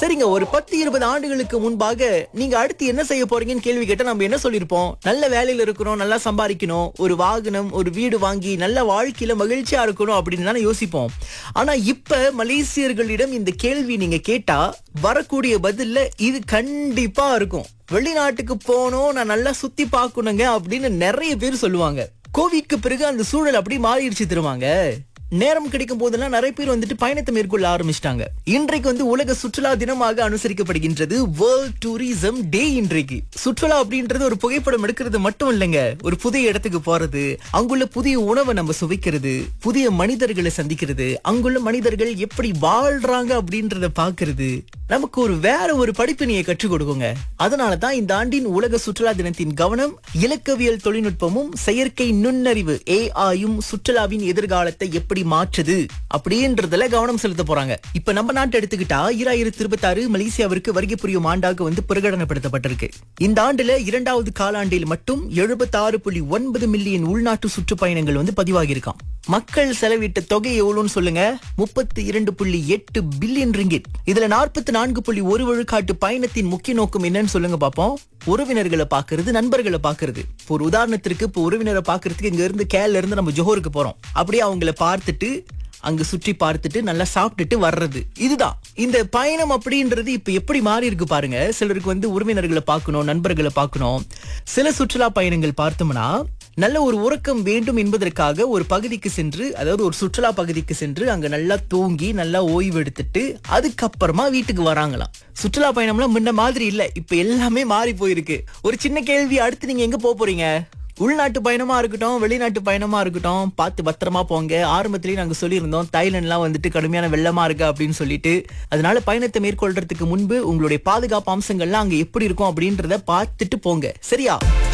சரிங்க ஒரு பத்து இருபது ஆண்டுகளுக்கு முன்பாக நீங்க அடுத்து என்ன செய்ய போறீங்கன்னு கேள்வி கேட்டா நம்ம என்ன சொல்லிருப்போம் நல்ல வேலையில இருக்கிறோம் நல்லா சம்பாதிக்கணும் ஒரு வாகனம் ஒரு வீடு வாங்கி நல்ல வாழ்க்கையில மகிழ்ச்சியா இருக்கணும் அப்படின்னு தானே யோசிப்போம் ஆனா இப்ப மலேசியர்களிடம் இந்த கேள்வி நீங்க கேட்டா வரக்கூடிய பதில்ல இது கண்டிப்பா இருக்கும் வெளிநாட்டுக்கு போகணும் நான் நல்லா சுத்தி பார்க்கணுங்க அப்படின்னு நிறைய பேர் சொல்லுவாங்க கோவிட்க்கு பிறகு அந்த சூழல் அப்படி மாறிடுச்சு திருவாங்க நேரம் கிடைக்கும் போதெல்லாம் நிறைய பேர் வந்துட்டு பயணத்தை மேற்கொள்ள ஆரம்பிச்சிட்டாங்க இன்றைக்கு வந்து உலக சுற்றுலா தினமாக அனுசரிக்கப்படுகின்றது வேர்ல்ட் டூரிசம் டே இன்றைக்கு சுற்றுலா அப்படின்றது ஒரு புகைப்படம் எடுக்கிறது மட்டும் இல்லைங்க ஒரு புதிய இடத்துக்கு போறது அங்குள்ள புதிய உணவை நம்ம சுவைக்கிறது புதிய மனிதர்களை சந்திக்கிறது அங்குள்ள மனிதர்கள் எப்படி வாழ்றாங்க அப்படின்றத பாக்குறது நமக்கு ஒரு வேற ஒரு படிப்பினையை கற்றுக் கொடுக்குங்க அதனால தான் இந்த ஆண்டின் உலக சுற்றுலா தினத்தின் கவனம் இலக்கவியல் தொழில்நுட்பமும் செயற்கை நுண்ணறிவு ஏஐயும் சுற்றுலாவின் எதிர்காலத்தை எப்படி மாற்றுது அப்படின்றதுல கவனம் செலுத்த போறாங்க இப்ப நம்ம நாட்டை எடுத்துக்கிட்டா ஈராயிரத்தி இருபத்தி ஆறு மலேசியாவிற்கு வருகை புரியும் ஆண்டாக வந்து பிரகடனப்படுத்தப்பட்டிருக்கு இந்த ஆண்டுல இரண்டாவது காலாண்டில் மட்டும் எழுபத்தாறு புள்ளி ஒன்பது மில்லியன் உள்நாட்டு சுற்றுப்பயணங்கள் வந்து பதிவாகியிருக்காம் மக்கள் செலவிட்ட தொகை எவ்வளவுன்னு சொல்லுங்க முப்பத்தி இரண்டு புள்ளி எட்டு பில்லியன் ரிங்கிட் இதுல நாற்பத்தி நான்கு புள்ளி ஒரு விழுக்காட்டு பயணத்தின் முக்கிய நோக்கம் என்னன்னு சொல்லுங்க பாப்போம் உறவினர்களை பாக்குறது நண்பர்களை பாக்குறது இப்போ ஒரு உதாரணத்திற்கு இப்போ உறவினரை பாக்குறதுக்கு இங்க இருந்து கேல இருந்து நம்ம ஜோஹருக்கு போறோம் அப்படியே அவங்கள பார்த்துட்டு அங்க சுற்றி பார்த்துட்டு நல்லா சாப்பிட்டுட்டு வர்றது இதுதான் இந்த பயணம் அப்படின்றது இப்ப எப்படி மாறி இருக்கு பாருங்க சிலருக்கு வந்து உறவினர்களை பார்க்கணும் நண்பர்களை பார்க்கணும் சில சுற்றுலா பயணங்கள் பார்த்தோம்னா நல்ல ஒரு உறக்கம் வேண்டும் என்பதற்காக ஒரு பகுதிக்கு சென்று அதாவது ஒரு சுற்றுலா பகுதிக்கு சென்று அங்க நல்லா தூங்கி நல்லா ஓய்வு எடுத்துட்டு அதுக்கப்புறமா வீட்டுக்கு வராங்களாம் சுற்றுலா பயணம்லாம் முன்ன மாதிரி இல்ல இப்ப எல்லாமே மாறி போயிருக்கு ஒரு சின்ன கேள்வி அடுத்து நீங்க எங்க போக போறீங்க உள்நாட்டு பயணமா இருக்கட்டும் வெளிநாட்டு பயணமா இருக்கட்டும் பார்த்து பத்திரமா போங்க ஆரம்பத்திலேயே நாங்க சொல்லியிருந்தோம் தாய்லாந்துலாம் வந்துட்டு கடுமையான வெள்ளமா இருக்கு அப்படின்னு சொல்லிட்டு அதனால பயணத்தை மேற்கொள்றதுக்கு முன்பு உங்களுடைய பாதுகாப்பு அம்சங்கள்லாம் அங்க எப்படி இருக்கும் அப்படின்றத பார்த்துட்டு போங்க சரியா